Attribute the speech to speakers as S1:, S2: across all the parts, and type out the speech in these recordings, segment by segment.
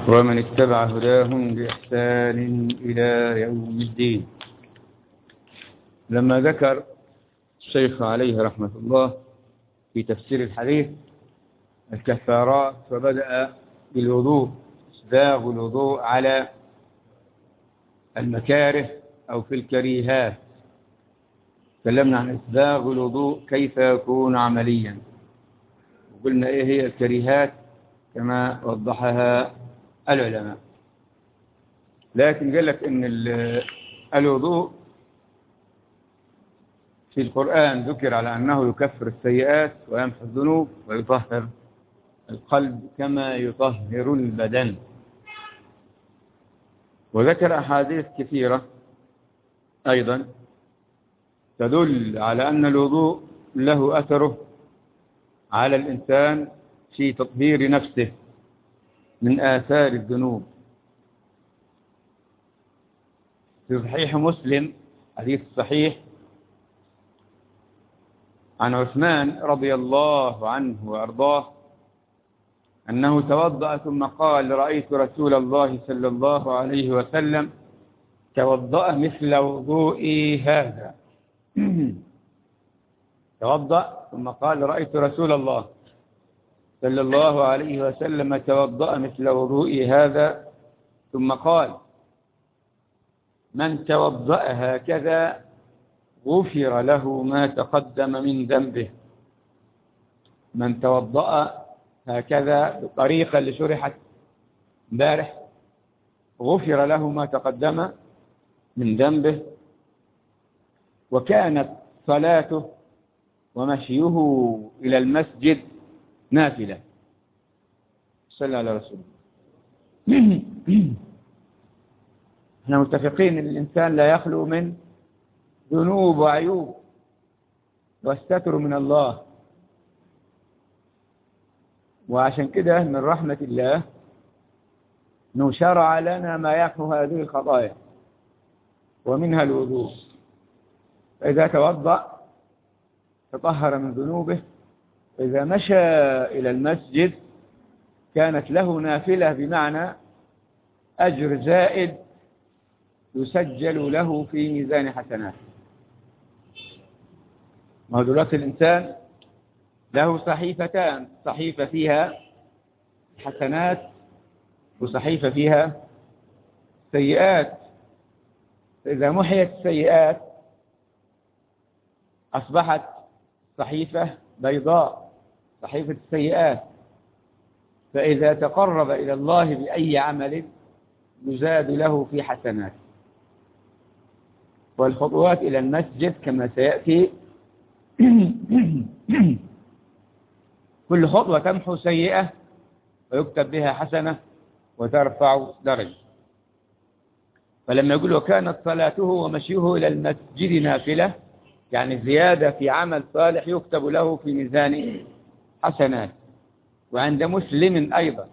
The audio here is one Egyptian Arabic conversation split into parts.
S1: ومن اتبع هداهم بإحسان إلى يوم الدين لما ذكر الشيخ عليه رحمة الله في تفسير الحديث الكفارات فبدأ بالوضوء إسباغ الوضوء على المكاره أو في الكريهات تكلمنا عن إسباغ الوضوء كيف يكون عمليا وقلنا إيه هي الكريهات كما وضحها العلماء لكن قال لك إن الوضوء في القرآن ذكر على أنه يكفر السيئات ويمحو الذنوب ويطهر القلب كما يطهر البدن وذكر أحاديث كثيرة أيضا تدل على أن الوضوء له أثره على الإنسان في تطهير نفسه من آثار الذنوب في صحيح مسلم حديث صحيح عن عثمان رضي الله عنه وأرضاه أنه توضأ ثم قال رأيت رسول الله صلى الله عليه وسلم توضأ مثل وضوئي هذا توضأ ثم قال رأيت رسول الله صلى الله عليه وسلم توضأ مثل وضوئي هذا ثم قال من توضأ هكذا غفر له ما تقدم من ذنبه من توضأ هكذا بالطريقة اللي شرحت امبارح غفر له ما تقدم من ذنبه وكانت صلاته ومشيه إلى المسجد نافلة صلى على رسول احنا متفقين ان الانسان لا يخلو من ذنوب وعيوب والستر من الله وعشان كده من رحمة الله انه شرع لنا ما يحو هذه الخطايا ومنها الوضوء فإذا توضأ تطهر من ذنوبه إذا مشى إلى المسجد كانت له نافلة بمعنى أجر زائد يسجل له في ميزان حسناته ما هو دلوقتي الإنسان له صحيفتان صحيفة فيها حسنات وصحيفة فيها سيئات فإذا محيت السيئات أصبحت صحيفة بيضاء صحيفة السيئات فإذا تقرب إلى الله بأي عمل يزاد له في حسنات والخطوات إلى المسجد كما سيأتي كل خطوة تمحو سيئة ويكتب بها حسنة وترفع درجة فلما يقول وكانت صلاته ومشيه إلى المسجد نافلة يعني زيادة في عمل صالح يكتب له في ميزان حسنات وعند مسلم أيضا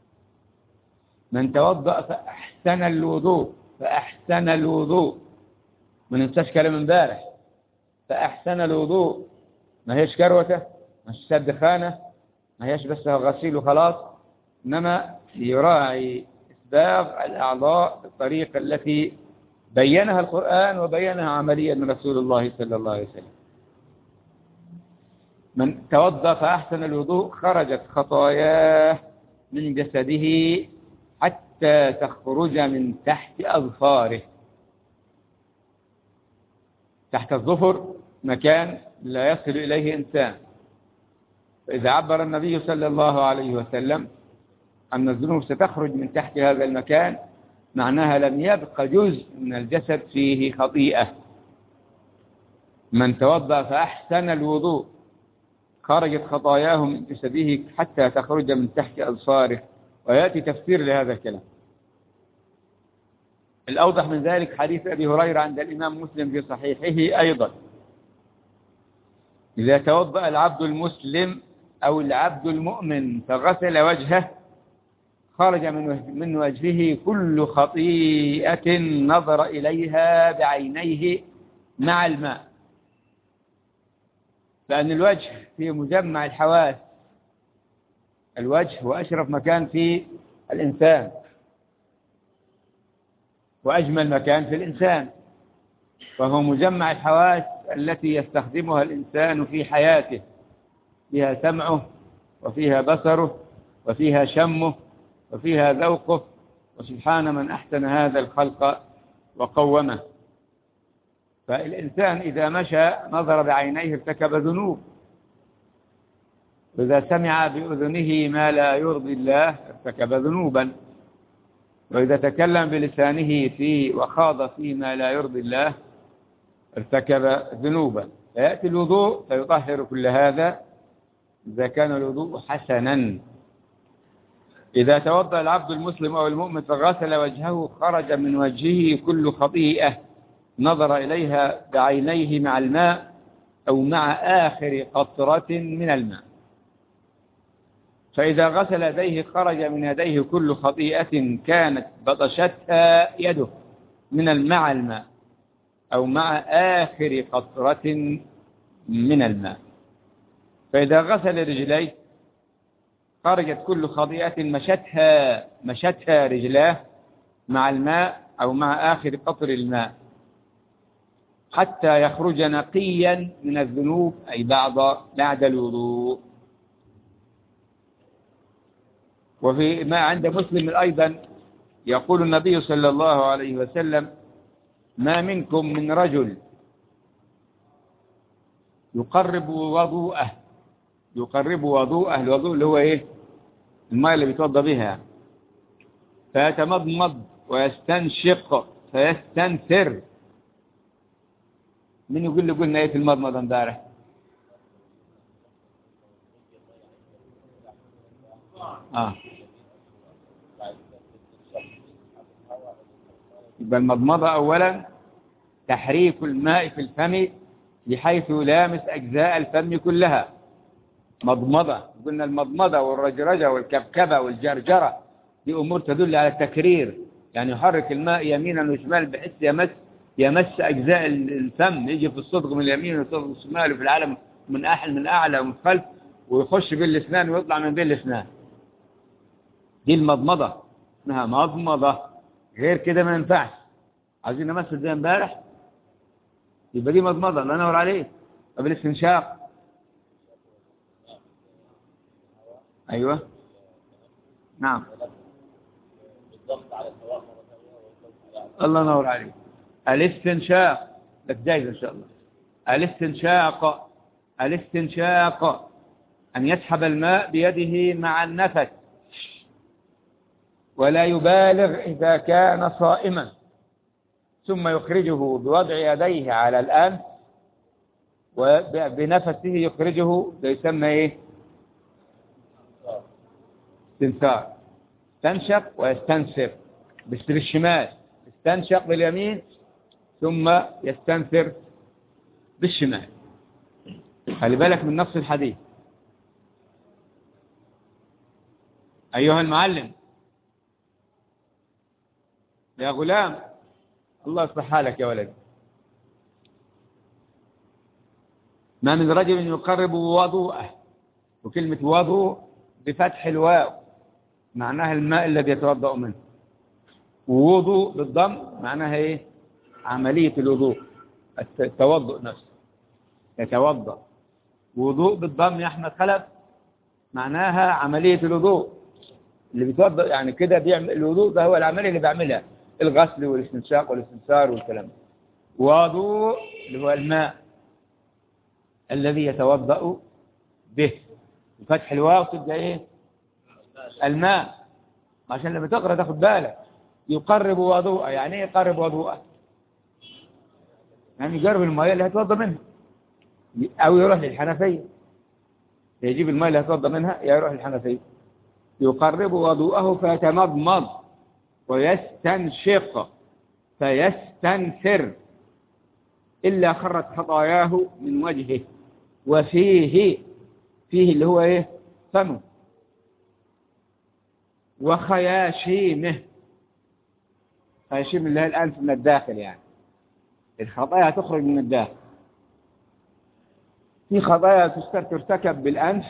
S1: من توضأ فأحسن الوضوء فأحسن الوضوء ما ننساش كلام امبارح فأحسن الوضوء ما هيش كروته مش سد خانة ما هيش بس غسيل وخلاص إنما يراعي إسباغ الأعضاء بالطريقة التي بينها القرآن وبينها عمليا من رسول الله صلى الله عليه وسلم من توضأ فأحسن الوضوء خرجت خطاياه من جسده حتى تخرج من تحت أظفاره تحت الظفر مكان لا يصل إليه إنسان فإذا عبر النبي صلى الله عليه وسلم أن الذنوب ستخرج من تحت هذا المكان معناها لم يبق جزء من الجسد فيه خطيئة من توضأ فأحسن الوضوء خرجت خطاياه من جسده حتى تخرج من تحت أبصاره ويأتي تفسير لهذا الكلام الأوضح من ذلك حديث أبي هريرة عند الإمام مسلم في صحيحه أيضا إذا توضأ العبد المسلم أو العبد المؤمن فغسل وجهه خرج من من وجهه كل خطيئة نظر إليها بعينيه مع الماء لأن الوجه في مجمع الحواس الوجه هو أشرف مكان في الإنسان وأجمل مكان في الإنسان فهو مجمع الحواس التي يستخدمها الإنسان في حياته فيها سمعه وفيها بصره وفيها شمه وفيها ذوقه وسبحان من أحسن هذا الخلق وقومه فالإنسان إذا مشى نظر بعينيه ارتكب ذنوب وإذا سمع بأذنه ما لا يرضي الله ارتكب ذنوبا وإذا تكلم بلسانه في وخاض فيما لا يرضي الله ارتكب ذنوبا فيأتي الوضوء فيطهر كل هذا إذا كان الوضوء حسنا إذا توضأ العبد المسلم أو المؤمن فغسل وجهه خرج من وجهه كل خطيئة نظر إليها بعينيه مع الماء أو مع آخر قطرة من الماء فإذا غسل يديه خرج من يديه كل خطيئة كانت بطشتها يده من مع الماء أو مع آخر قطرة من الماء فإذا غسل رجليه خرجت كل خطيئة مشتها مشتها رجلاه مع الماء أو مع آخر قطر الماء حتى يخرج نقيا من الذنوب أي بعد بعد الوضوء وفي ما عند مسلم أيضا يقول النبي صلى الله عليه وسلم ما منكم من رجل يقرب وضوءه يقرب وضوءه الوضوء اللي هو ايه الماء اللي بيتوضى بها فيتمضمض ويستنشق فيستنثر من يقول لي قلنا ايه في المضمضه امبارح اه يبقى المضمضه اولا تحريك الماء في الفم بحيث يلامس اجزاء الفم كلها مضمضه قلنا المضمضه والرجرجه والكبكبه والجرجره دي امور تدل على التكرير يعني يحرك الماء يمينا وشمالا بحيث يمس يمس أجزاء الفم يجي في الصدغ من اليمين والصدغ من الشمال وفي العالم من أحل من أعلى ومن خلف ويخش بين الأسنان ويطلع من بين الأسنان دي المضمضة اسمها مضمضة غير كده ما ينفعش عايزين نمثل زي امبارح يبقى دي مضمضة الله ينور عليك طب الاستنشاق أيوة نعم الله ينور عليك الاستنشاق لك جايز إن شاء الله الاستنشاق الاستنشاق أن يسحب الماء بيده مع النفس ولا يبالغ إذا كان صائما ثم يخرجه بوضع يديه على الأنف وبنفسه يخرجه يسمى إيه استنثار تنشق ويستنثر بالشمال استنشق باليمين ثم يستنثر بالشمال خلي بالك من نفس الحديث أيها المعلم يا غلام الله يصلح حالك يا ولد ما من رجل يقرب وضوءه وكلمة وضوء بفتح الواو معناها الماء الذي يتوضأ منه ووضوء بالضم معناها ايه عملية الوضوء التوضؤ نفسه يتوضأ وضوء بالضم يا أحمد خلف معناها عملية الوضوء اللي بيتوضأ يعني كده بيعمل الوضوء ده هو العملية اللي بيعملها الغسل والاستنشاق والاستنثار والكلام وضوء اللي هو الماء الذي يتوضأ به بفتح الواو تبقى ايه الماء عشان لما تقرأ تاخد بالك يقرب وضوءه يعني ايه يقرب وضوءه يعني يقرب الماء اللي هيتوضا منها او يروح للحنفيه يجيب الماء اللي هيتوضا منها يروح للحنفيه يقرب وضوءه فيتمضمض ويستنشق فيستنثر إلا خرت خطاياه من وجهه وفيه فيه اللي هو ايه فمه وخياشيمه خياشيم اللي هي الأنف من الداخل يعني الخطايا تخرج من الداخل في خطايا ترتكب بالأنف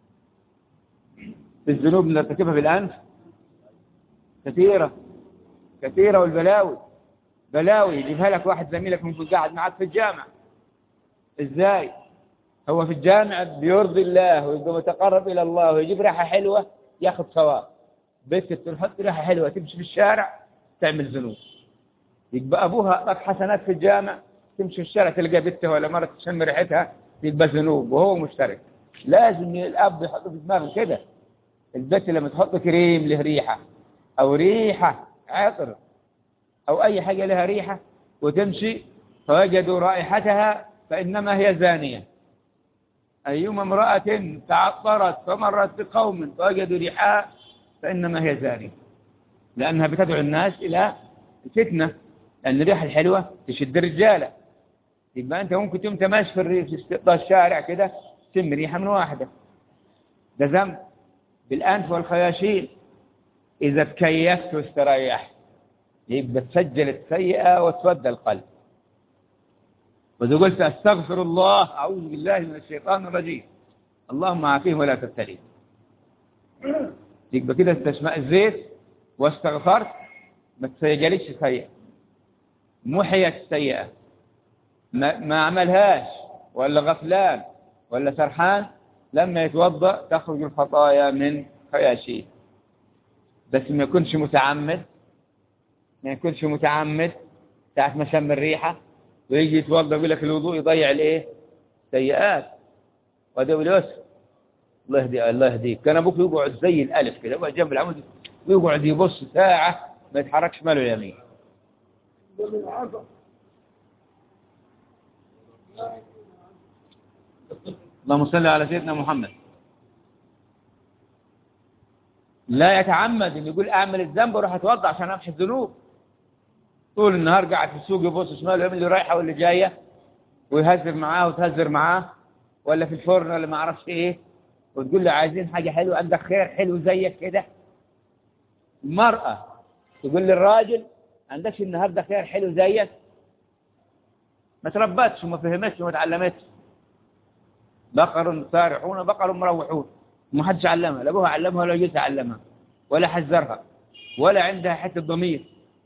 S1: الذنوب اللي نرتكبها بالأنف كثيرة كثيرة والبلاوي بلاوي يجيبها لك واحد زميلك ممكن قاعد معك في الجامعة ازاي هو في الجامعة بيرضي الله ويبقى متقرب إلى الله ويجيب ريحة حلوة ياخذ ثواب بنت تحط ريحة حلوة تمشي في الشارع تعمل ذنوب يبقى أبوها أعطاك حسنات في الجامع تمشي في الشارع تلقى بنته ولا مرة تشم ريحتها يبقى ذنوب وهو مشترك لازم الأب يحط في دماغه كده البنت لما تحط كريم له ريحة أو ريحة عطر أو أي حاجة لها ريحة وتمشي فوجدوا رائحتها فإنما هي زانية أيما امرأة تعطرت فمرت بقوم فوجدوا ريحها فإنما هي زانية لأنها بتدعو الناس إلى الفتنة لأن الريحة الحلوة تشد الرجالة يبقى أنت ممكن تقوم تماشي في الريف في الشارع كده تم ريحة من واحدة ده ذنب بالأنف والخياشيم إذا تكيفت واستريحت يبقى تسجل السيئة وتودى القلب وإذا قلت أستغفر الله أعوذ بالله من الشيطان الرجيم اللهم عافيه ولا تبتليه يبقى كده استشماء الزيت واستغفرت ما تسجلش سيئة محيت السيئة ما, ما عملهاش ولا غفلان ولا سرحان لما يتوضأ تخرج الخطايا من خياشيه بس ما يكونش متعمد ما يكونش متعمد ساعة ما شم الريحة ويجي يتوضأ يقول لك الوضوء يضيع الايه سيئات وده باليسر الله يهدي الله يهديك كان ابوك يقعد زي الالف كده يقعد جنب العمود ويقعد يبص ساعة ما يتحركش ماله اليمين اللهم صل على سيدنا محمد لا يتعمد ان يقول اعمل الذنب واروح اتوضا عشان امحي الذنوب طول النهار قاعد في السوق يبص شمال ويعمل اللي رايحه واللي جايه ويهزر معاه وتهزر معاه ولا في الفرن ولا ما اعرفش ايه وتقول له عايزين حاجه حلوه عندك خير حلو زيك كده المراه تقول للراجل عندكش النهارده خير حلو زيك ما تربتش وما فهمتش وما تعلمتش بقر سارحون بقر مروحون ما حدش علمها لا ابوها علمها ولا جوزها علمها ولا حذرها ولا عندها حته ضمير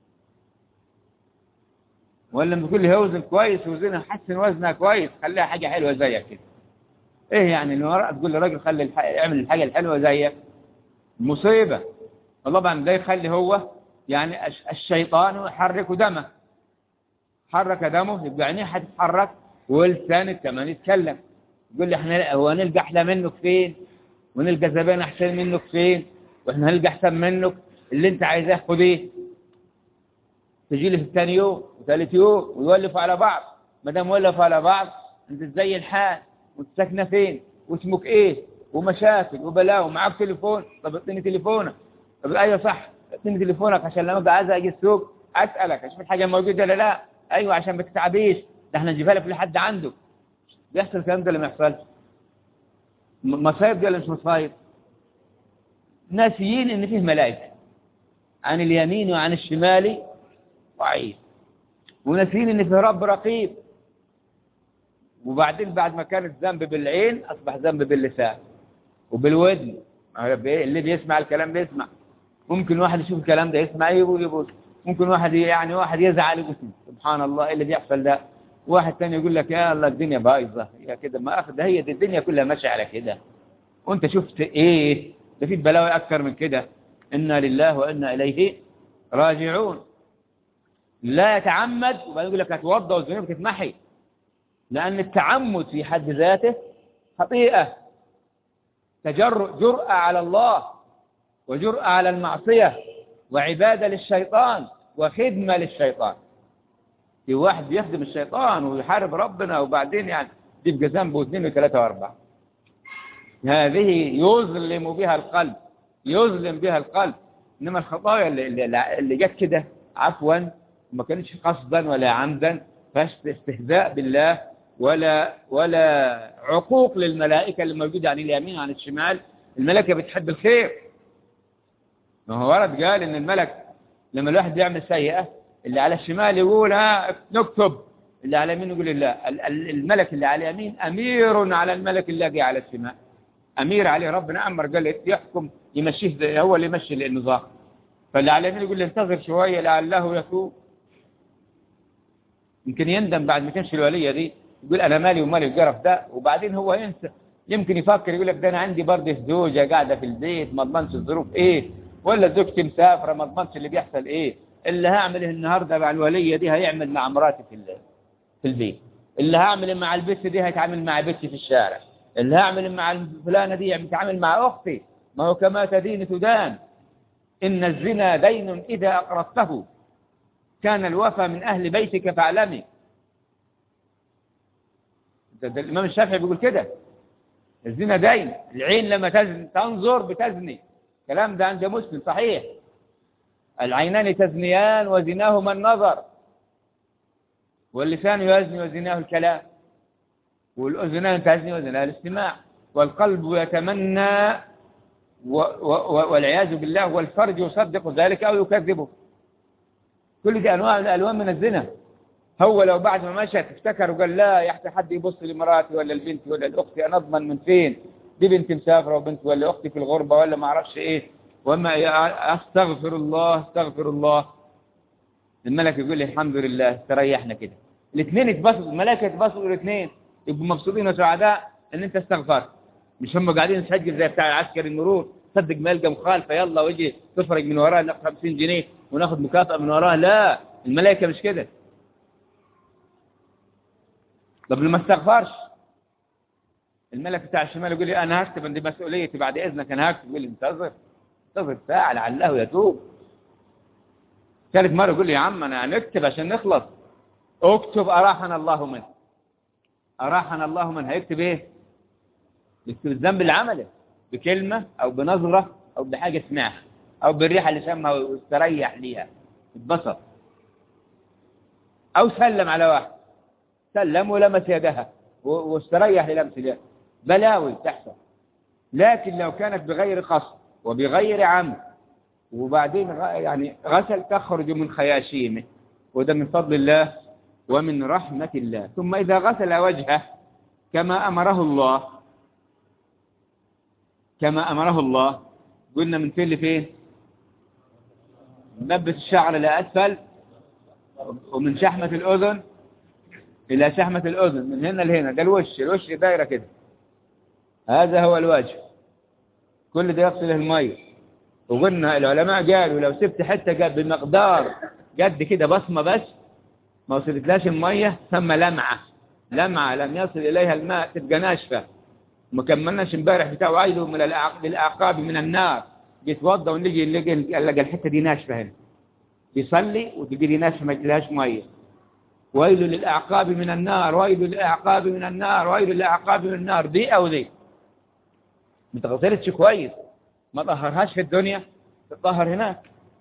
S1: ولا لما تقول لي وزن كويس وزنها حسن وزنها كويس خليها حاجه حلوه زيك كده ايه يعني المرأة تقول للراجل خلي الح... اعمل الحاجه الحلوه زيك مصيبه طبعا ده يخلي هو يعني الشيطان يحرك دمه حرك دمه يبقى عينيه هتتحرك والثاني كمان يتكلم يقول لي احنا هو نلقى احلى منك فين ونلقى زبائن احسن منك فين واحنا هنلقى احسن منك اللي انت عايزاه خديه تجي لي في ثاني يوم وثالث يوم ويولفوا على بعض ما دام ولفوا على بعض انت ازاي الحال وساكنه فين واسمك ايه ومشاكل وبلاوي ومعاك تليفون طب اعطيني تليفونك طب ايوه صح اعطيني تليفونك عشان لما ابقى عايز اجي السوق اسالك اشوف الحاجه موجوده ولا لا ايوه عشان ما تتعبيش ده احنا نجيبها لك لحد عنده بيحصل الكلام ده ولا ما يحصلش مصايب دي ولا مش مصايب ناسيين ان فيه ملائكه عن اليمين وعن الشمال قعيد وناسيين ان فيه رب رقيب وبعدين بعد ما كان الذنب بالعين اصبح ذنب باللسان وبالودن اللي بيسمع الكلام بيسمع ممكن واحد يشوف الكلام ده يسمع يبوس يبوس ممكن واحد يعني واحد يزعل يقول سبحان الله ايه اللي بيحصل ده واحد ثاني يقول لك يا الله الدنيا بايظه يا كده ما اخذ هي دي الدنيا كلها ماشيه على كده وانت شفت ايه ده في بلاوي اكثر من كده انا لله وانا اليه راجعون لا يتعمد وبعدين يقول لك هتوضا والذنوب تتمحي لان التعمد في حد ذاته خطيئه تجرؤ جرأة على الله وجرأة على المعصية وعبادة للشيطان وخدمة للشيطان في واحد بيخدم الشيطان ويحارب ربنا وبعدين يعني تبقى ذنبه واثنين وثلاثة وأربعة هذه يظلم بها القلب يظلم بها القلب إنما الخطايا اللي, اللي, اللي جت كده عفوا وما كانتش قصدا ولا عمدا فاش استهزاء بالله ولا ولا عقوق للملائكة اللي موجودة عن اليمين وعن الشمال الملائكة بتحب الخير ما هو ورد قال إن الملك لما الواحد يعمل سيئة اللي على الشمال يقول ها نكتب اللي على اليمين يقول لا الملك اللي على اليمين أمير على الملك اللي على الشمال أمير عليه ربنا أمر قال يحكم يمشيه هو اللي يمشي النظام فاللي على يمين يقول له انتظر شوية لعله يتوب يمكن يندم بعد ما تمشي الولية دي يقول أنا مالي ومالي الجرف ده وبعدين هو ينسى يمكن يفكر يقول لك ده أنا عندي برضه زوجة قاعدة في البيت ما اضمنش الظروف إيه ولا زوجتي مسافرة ما اضمنش اللي بيحصل إيه اللي هعمله النهاردة مع الولية دي هيعمل مع مراتي في في البيت اللي هعمل مع البت دي هيتعامل مع بنتي في الشارع اللي هعمل مع الفلانة دي هيتعامل مع أختي ما هو كما تدين تدان إن الزنا دين إذا أقرضته كان الوفى من أهل بيتك فاعلمي ده, ده الإمام الشافعي بيقول كده الزنا دين العين لما تزن تنظر بتزني كلام ده عند مسلم صحيح العينان تزنيان وزناهما النظر واللسان يزني وزناه الكلام والأذنان تزني وزناه الاستماع والقلب يتمنى و و والعياذ بالله والفرج يصدق ذلك أو يكذبه كل دي أنواع من ألوان من الزنا هو لو بعد ما مشى تفتكر وقال لا يحتى حد يبص لمراتي ولا البنت ولا الأخت أنا أضمن من فين دي بنت مسافرة وبنت ولا أختي في الغربة ولا ما أعرفش إيه وما أستغفر الله أستغفر الله الملك يقول لي الحمد لله استريحنا كده الاثنين يتبسطوا الملائكة يتبسطوا الاثنين يبقوا مبسوطين وسعداء ان انت استغفرت مش هم قاعدين يسجل زي بتاع عسكري المرور صدق ما يلقى مخالفه يلا ويجي تفرج من وراه ناخد 50 جنيه وناخد مكافأة من وراه لا الملائكة مش كده طب ما استغفرش الملك بتاع الشمال يقول لي انا هكتب دي مسؤوليتي بعد اذنك انا هكتب يقول لي انتظر انتظر ساعه لعله يتوب ثالث مره يقول لي يا عم انا هنكتب عشان نخلص اكتب اراحنا الله منه اراحنا الله منه هيكتب ايه يكتب الذنب اللي عمله بكلمه او بنظره او بحاجه سمعها او بالريحه اللي شمها واستريح ليها اتبسط او سلم على واحد سلم ولمس يدها واستريح للمس اليد بلاوي تحصل لكن لو كانت بغير قصد وبغير عمد وبعدين يعني غسل تخرج من خياشيمه وده من فضل الله ومن رحمة الله ثم إذا غسل وجهه كما أمره الله كما أمره الله قلنا من فين لفين نبت الشعر إلى أسفل ومن شحمة الأذن إلى شحمة الأذن من هنا لهنا ده الوش الوش دايرة كده هذا هو الوجه كل ده يغسله المية وقلنا العلماء قالوا لو سبت حتة قد بمقدار قد كده بصمة بس ما وصلتلاش المية ثم لمعة لمعة لم يصل إليها الماء تبقى ناشفة ما كملناش امبارح بتاع وعيده من للأعقاب من النار يتوضى ونجي نلاقي نلقى الحتة دي ناشفة هنا يصلي وتجي دي ناشفة ما تلاقيهاش مية ويل للأعقاب من النار ويل للأعقاب من النار ويل للأعقاب من النار دي أو دي ما تغسلتش كويس ما طهرهاش في الدنيا تطهر هناك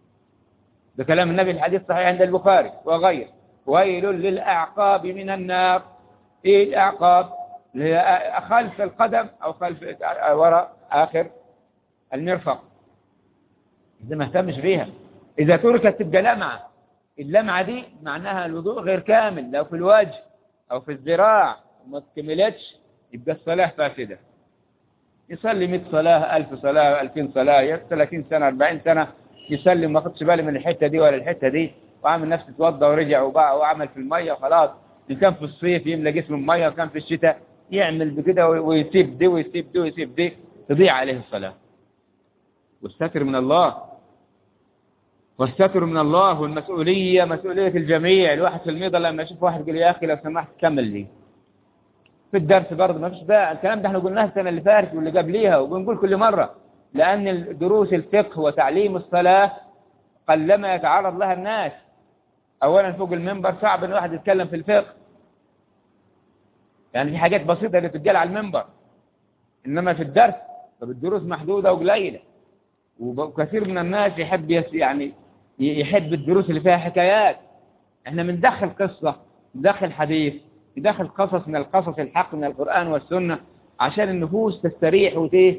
S1: ده كلام النبي الحديث صحيح عند البخاري وغيره ويل للأعقاب من النار إيه الأعقاب اللي هي خلف القدم أو خلف وراء آخر المرفق إذا ما اهتمش بيها إذا تركت تبقى لمعة اللمعة دي معناها الوضوء غير كامل لو في الوجه أو في الذراع وما تكملتش يبقى الصلاة فاسدة يصلي 100 صلاة 1000 صلاة 2000 صلاة 30 سنة 40 سنة يصلي ما خدش بالي من الحتة دي ولا الحتة دي وعمل نفسه اتوضى ورجع وبقى وعمل في المية وخلاص إن كان في الصيف يملى جسمه المية وكان في الشتاء يعمل بكده ويسيب دي ويسيب دي ويسيب دي تضيع عليه الصلاة والستر من الله والستر من الله والمسؤولية مسؤولية الجميع الواحد في الميضة لما يشوف واحد يقول يا أخي لو سمحت كمل لي في الدرس برضه ما فيش بقى الكلام ده احنا قلناه السنة اللي فاتت واللي قبليها وبنقول كل مرة لأن دروس الفقه وتعليم الصلاة قلما يتعرض لها الناس أولا فوق المنبر صعب أن واحد يتكلم في الفقه يعني في حاجات بسيطة اللي تتقال على المنبر إنما في الدرس فالدروس محدودة وقليلة وكثير من الناس يحب يس يعني يحب الدروس اللي فيها حكايات احنا بندخل قصة ندخل حديث ندخل قصص من القصص الحق من القرآن والسنة عشان النفوس تستريح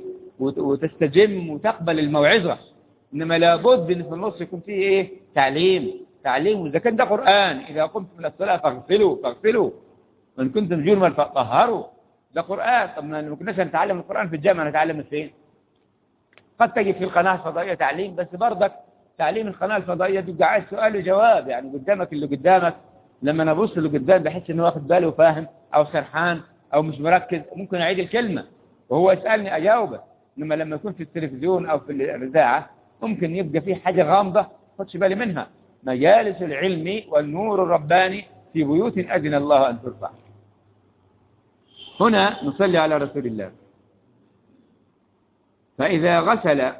S1: وتستجم وتقبل الموعظة إنما لابد إن في النص يكون فيه إيه تعليم تعليم وإذا كان ده قرآن إذا قمت من الصلاة فاغسلوا فاغسلوا وإن كنتم جنبا فطهروا ده قرآن طب ما كناش نتعلم القرآن في الجامعة نتعلم فين قد تجد في القناة الفضائية تعليم بس برضك تعليم القناة الفضائية تبقى عايز سؤال وجواب يعني قدامك اللي قدامك لما انا ابص اللي قدام بحس انه واخد باله وفاهم او سرحان او مش مركز ممكن اعيد الكلمة وهو يسألني اجاوبه انما لما يكون في التلفزيون او في الاذاعة ممكن يبقى في حاجة غامضة خدش بالي منها مجالس العلم والنور الرباني في بيوت أذن الله أن ترفع هنا نصلي على رسول الله فإذا غسل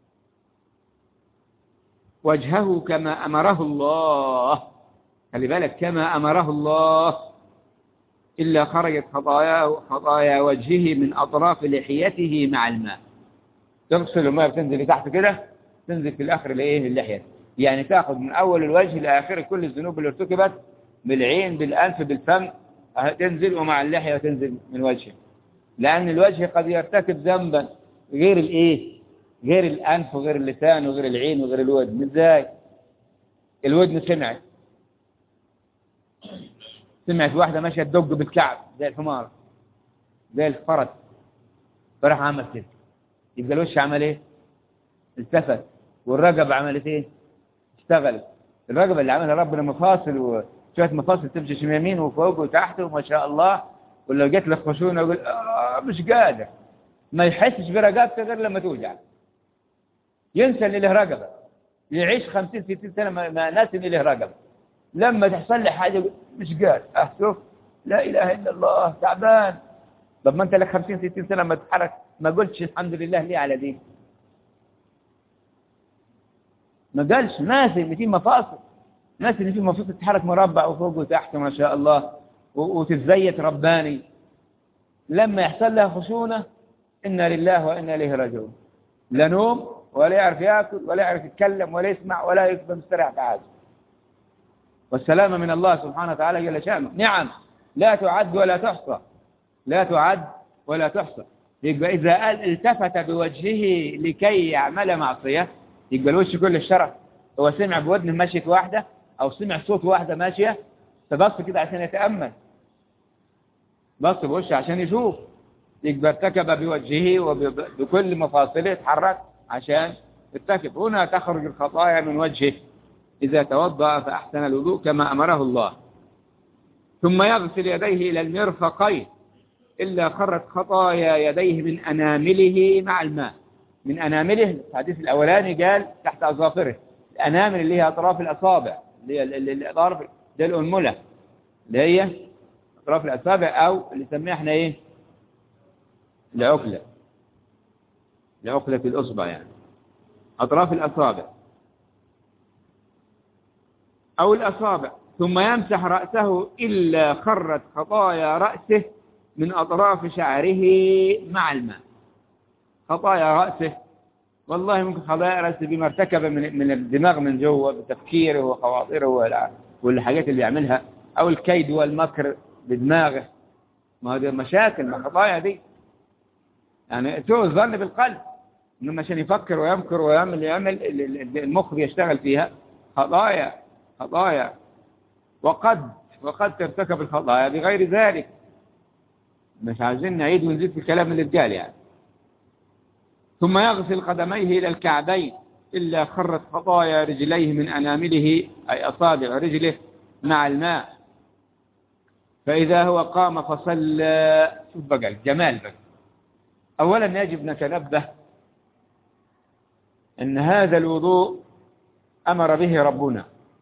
S1: وجهه كما أمره الله خلي بالك كما أمره الله إلا خرجت خطاياه خطايا وجهه من أطراف لحيته مع الماء تغسل الماء بتنزل تحت كده تنزل في الآخر لإيه اللحية يعني تأخذ من أول الوجه لآخر كل الذنوب اللي ارتكبت بالعين بالأنف بالفم تنزل ومع اللحية تنزل من وجهه لأن الوجه قد يرتكب ذنبا غير الإيه غير الأنف وغير اللسان وغير العين وغير الودن ازاي الودن سمعت سمعت واحدة ماشية تدق بالكعب زي الحمار زي الفرس فراح عمل كده يبقى الوش عمل ايه التفت والرقبة عملت ايه اشتغلت الرقبة اللي عملها ربنا مفاصل وشوية مفاصل تمشي شمال يمين وفوق وتحت وما شاء الله ولو جت لك خشونة يقول آه مش قادر ما يحسش برقبته غير لما توجع ينسى ان له رقبة يعيش 50 60 سنة ما ناس ان له رقبة لما تحصل لي حاجة مش قادر اه شوف لا اله الا الله تعبان طب ما انت لك 50 60 سنة ما تتحرك ما قلتش الحمد لله ليه على دي ما قالش ناسي ان في مفاصل ناسي ان في مفاصل تتحرك مربع وفوق وتحت ما شاء الله وتتزيت رباني لما يحصل لها خشونة إنا لله وإنا إليه راجعون لا نوم ولا يعرف يأكل ولا يعرف يتكلم ولا يسمع ولا يكبر مستريح في حاجه والسلامة من الله سبحانه وتعالى جل شأنه نعم لا تعد ولا تحصى لا تعد ولا تحصى يبقى إذا قال التفت بوجهه لكي يعمل معصية يبقى الوش كل الشرف هو سمع بودنه مشية واحدة أو سمع صوت واحدة ماشية فبص كده عشان يتأمل بص بوشه عشان يشوف يبقى ارتكب بوجهه وبكل مفاصله اتحرك عشان ارتكب هنا تخرج الخطايا من وجهه إذا توضأ فأحسن الوضوء كما أمره الله ثم يغسل يديه إلى المرفقين إلا خرت خطايا يديه من أنامله مع الماء من أنامله الحديث الأولاني قال تحت أظافره الأنامل اللي هي أطراف الأصابع اللي هي الأطراف دي الأنملة اللي هي أطراف الأصابع أو اللي سميها احنا إيه العقلة العقلة الأصبع يعني أطراف الأصابع أو الأصابع ثم يمسح رأسه إلا خرت خطايا رأسه من أطراف شعره مع الماء خطايا رأسه والله ممكن خطايا رأسه بما ارتكب من, من الدماغ من جوه بتفكيره وخواطره والحاجات اللي يعملها أو الكيد والمكر بدماغه ما هذه مشاكل ما خطايا دي يعني سوء الظن بالقلب انما عشان يفكر ويمكر ويعمل يعمل المخ بيشتغل فيها خطايا خطايا وقد وقد ترتكب الخطايا بغير ذلك مش عايزين نعيد ونزيد في الكلام اللي اتقال يعني ثم يغسل قدميه إلى الكعبين إلا خرت خطايا رجليه من أنامله أي أصابع رجله مع الماء فإذا هو قام فصلى شوف بقى الجمال بقى أولا يجب نتنبه أن هذا الوضوء أمر به ربنا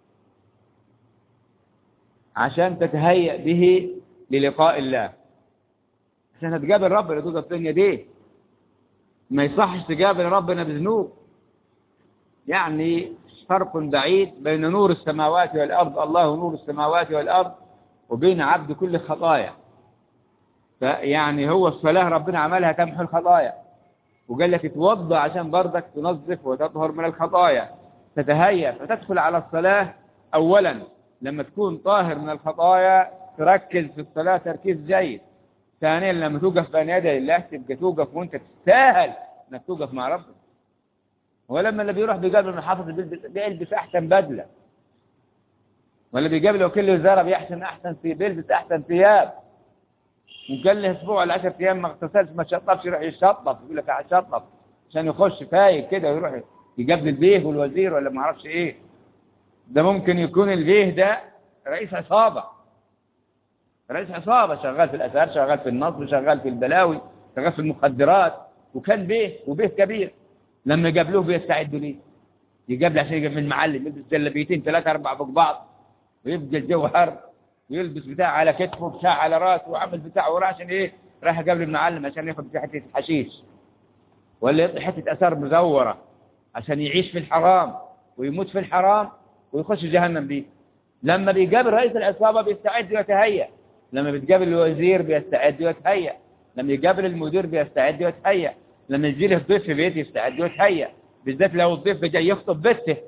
S1: عشان تتهيأ به للقاء الله عشان تقابل ربنا تقف بين يديه ما يصحش تقابل ربنا بذنوب يعني فرق بعيد بين نور السماوات والأرض الله نور السماوات والأرض وبين عبد كل خطايا فيعني هو الصلاة ربنا عملها تمحو الخطايا وقال لك اتوضى عشان برضك تنظف وتطهر من الخطايا تتهيأ فتدخل على الصلاة أولا لما تكون طاهر من الخطايا تركز في الصلاة تركيز جيد ثانيا لما توقف بين يدي الله تبقى توقف وانت تستاهل انك توقف مع ربك ولما اللي بيروح بيقابل المحافظ بيلبس احسن بدله ولا بيقابل وكيل وزاره بيحسن احسن في بيلبس احسن ثياب وكان له اسبوع ولا 10 ايام ما اغتسلش ما شطفش يروح يشطف يقول لك هشطف عشان يخش فايق كده ويروح يقابل البيه والوزير ولا ما اعرفش ايه ده ممكن يكون البيه ده رئيس عصابة رئيس عصابة شغال في الأثار شغال في النصر شغال في البلاوي شغال في المخدرات وكان بيه وبيه كبير لما يقابلوه بيستعدوا ليه يقابل عشان يقابل المعلم يلبس جلبيتين ثلاثة أربعة فوق بعض ويبقى الجو حر ويلبس بتاع على كتفه بتاع على راسه وعمل بتاع وراه عشان ايه راح يقابل المعلم عشان ياخد فيه حته حشيش ولا يعطي حته اثار مزوره عشان يعيش في الحرام ويموت في الحرام ويخش جهنم بيه لما بيقابل رئيس العصابه بيستعد ويتهيأ لما بيتقابل الوزير بيستعد ويتهيأ لما يقابل المدير بيستعد ويتهيأ لما يجي له ضيف في بيته يستعد ويتهيأ بالذات لو الضيف جاي يخطب بنته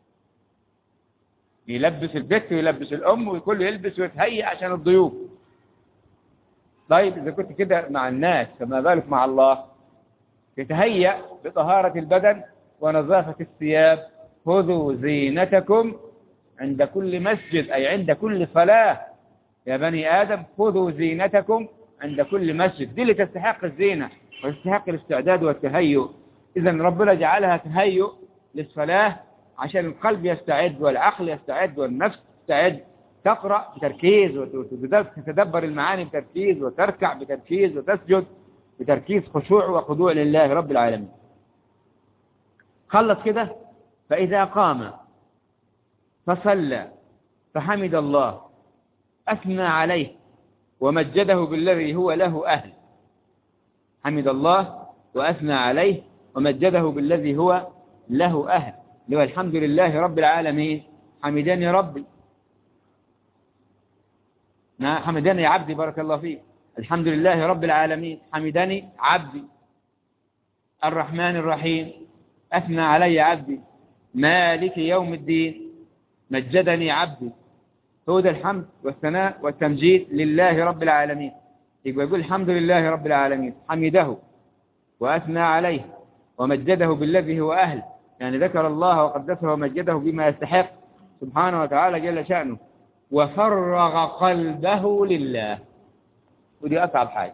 S1: يلبس البت ويلبس الأم وكله يلبس ويتهيأ عشان الضيوف طيب إذا كنت كده مع الناس فما بالك مع الله يتهيأ بطهارة البدن ونظافة الثياب خذوا زينتكم عند كل مسجد أي عند كل صلاة يا بني آدم خذوا زينتكم عند كل مسجد دي اللي تستحق الزينة وتستحق الاستعداد والتهيؤ إذا ربنا جعلها تهيؤ للصلاة عشان القلب يستعد والعقل يستعد والنفس تستعد تقرأ بتركيز وتتدبر المعاني بتركيز وتركع بتركيز وتسجد بتركيز خشوع وخضوع لله رب العالمين خلص كده فإذا قام فصلى فحمد الله أثنى عليه ومجده بالذي هو له أهل حمد الله وأثنى عليه ومجده بالذي هو له أهل اللي هو الحمد لله رب العالمين حمدني ربي حمدني عبدي بارك الله فيك الحمد لله رب العالمين حمدني عبدي الرحمن الرحيم أثنى علي عبدي مالك يوم الدين مجدني عبدي هو ده الحمد والثناء والتمجيد لله رب العالمين يبقى يقول الحمد لله رب العالمين حمده وأثنى عليه ومجده بالذي هو أهل يعني ذكر الله وقدسه ومجده بما يستحق سبحانه وتعالى جل شأنه وفرغ قلبه لله ودي أصعب حاجة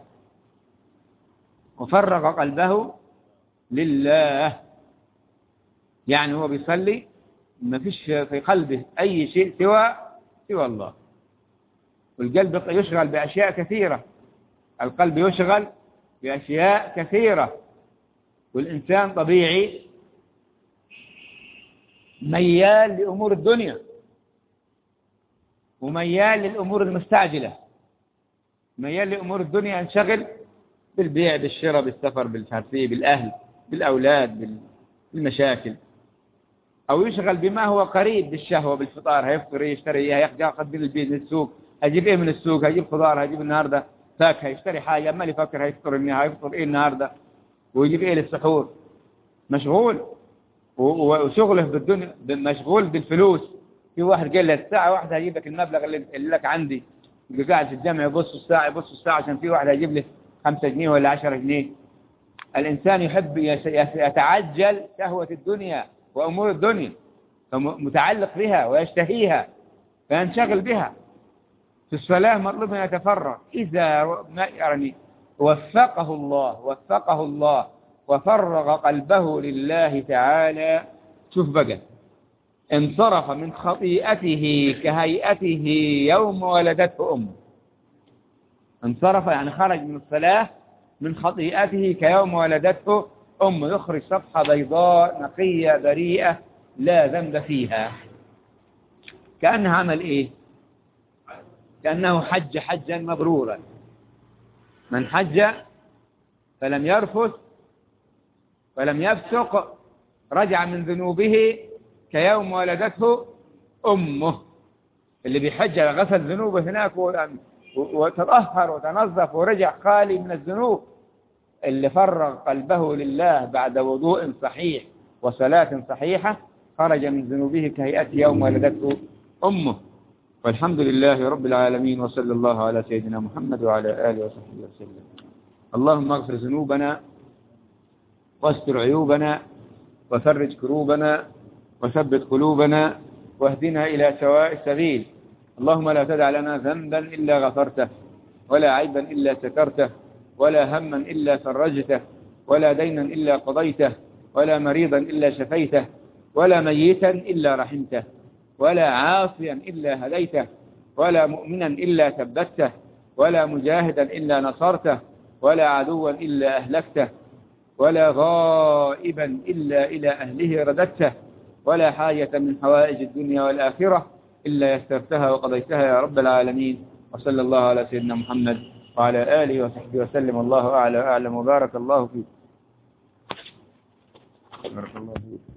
S1: وفرغ قلبه لله يعني هو بيصلي ما فيش في قلبه أي شيء سوى سوى الله والقلب يشغل بأشياء كثيرة القلب يشغل بأشياء كثيرة والإنسان طبيعي ميال لأمور الدنيا وميال للأمور المستعجلة ميال لأمور الدنيا انشغل بالبيع بالشراء بالسفر بالفرسية بالأهل بالأولاد بالمشاكل أو يشغل بما هو قريب بالشهوة بالفطار هيفطر يشتري ياخذ من البيت من السوق هجيب ايه من السوق هجيب خضار هجيب النهاردة فاكهة يشتري حاجة ما يفكر هيفطر إني هيفطر ايه النهاردة ويجيب ايه للسحور مشغول وشغله بالدنيا مشغول بالفلوس في واحد قال له الساعة واحدة هجيب لك المبلغ اللي لك عندي يبقى قاعد في الجامع يبص الساعة يبص الساعة عشان في واحد هيجيب لي 5 جنيه ولا 10 جنيه الإنسان يحب يتعجل شهوة الدنيا وأمور الدنيا متعلق بها ويشتهيها فينشغل بها في الصلاة مطلوب أن يتفرغ إذا يعني وفقه الله وفقه الله وفرغ قلبه لله تعالى شوف بقى انصرف من خطيئته كهيئته يوم ولدته أمه انصرف يعني خرج من الصلاة من خطيئته كيوم ولدته أمه يخرج صفحة بيضاء نقية بريئة لا ذنب فيها كأنه عمل إيه كأنه حج حجا مبرورا من حج فلم يرفث ولم يفسق رجع من ذنوبه كيوم ولدته أمه اللي بيحج غسل ذنوبه هناك وتطهر وتنظف ورجع خالي من الذنوب اللي فرغ قلبه لله بعد وضوء صحيح وصلاة صحيحة خرج من ذنوبه كهيئة يوم ولدته أمه والحمد لله رب العالمين وصلى الله على سيدنا محمد وعلى آله وصحبه وسلم اللهم اغفر ذنوبنا واستر عيوبنا وفرج كروبنا وثبت قلوبنا واهدنا إلى سواء السبيل اللهم لا تدع لنا ذنبا إلا غفرته ولا عيبا إلا سترته ولا هما إلا فرجته ولا دينا إلا قضيته ولا مريضا إلا شفيته ولا ميتا إلا رحمته ولا عاصيا إلا هديته ولا مؤمنا إلا ثبته ولا مجاهدا إلا نصرته ولا عدوا إلا أهلكته ولا غائبا إلا إلى أهله رددته ولا حاجة من حوائج الدنيا والآخرة إلا يسرتها وقضيتها يا رب العالمين وصلى الله على سيدنا محمد وعلى آله وصحبه وسلم الله أعلى وأعلم وبارك الله فيك بارك الله فيك